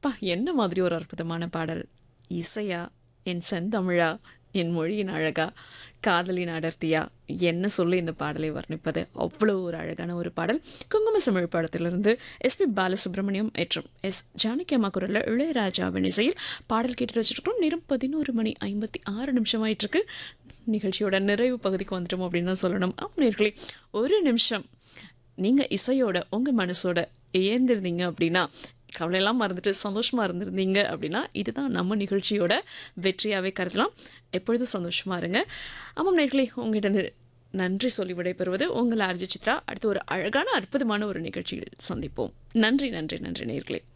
பா என்ன மாதிரி ஒரு அற்புதமான பாடல் இசையா என் செந்தமிழா என் மொழியின் அழகா காதலின் அடர்த்தியா என்ன சொல்லி இந்த பாடலை வர்ணிப்பது அவ்வளோ ஒரு அழகான ஒரு பாடல் குங்கும தமிழ் படத்திலிருந்து எஸ்பி பாலசுப்ரமணியம் மற்றும் எஸ் ஜானகி அம்மா குரலில் இளையராஜாவின் இசையில் பாடல் கேட்டு வச்சுருக்கோம் நேரம் பதினோரு மணி ஐம்பத்தி ஆறு நிமிஷம் ஆயிட்டிருக்கு நிகழ்ச்சியோட நிறைவு பகுதிக்கு வந்துட்டோம் அப்படின்னு தான் சொல்லணும் நேர்களே ஒரு நிமிஷம் நீங்கள் இசையோட உங்கள் மனசோட ஏந்திருந்தீங்க அப்படின்னா கவலையெல்லாம் மறந்துட்டு சந்தோஷமாக இருந்திருந்தீங்க அப்படின்னா இதுதான் நம்ம நிகழ்ச்சியோட வெற்றியாகவே கருதலாம் எப்பொழுதும் சந்தோஷமாக இருங்க ஆமாம் நேர்களே உங்ககிட்ட நன்றி சொல்லி விடைபெறுவது உங்கள் ஆர்ஜி சித்ரா அடுத்து ஒரு அழகான அற்புதமான ஒரு நிகழ்ச்சியில் சந்திப்போம் நன்றி நன்றி நன்றி நேர்களே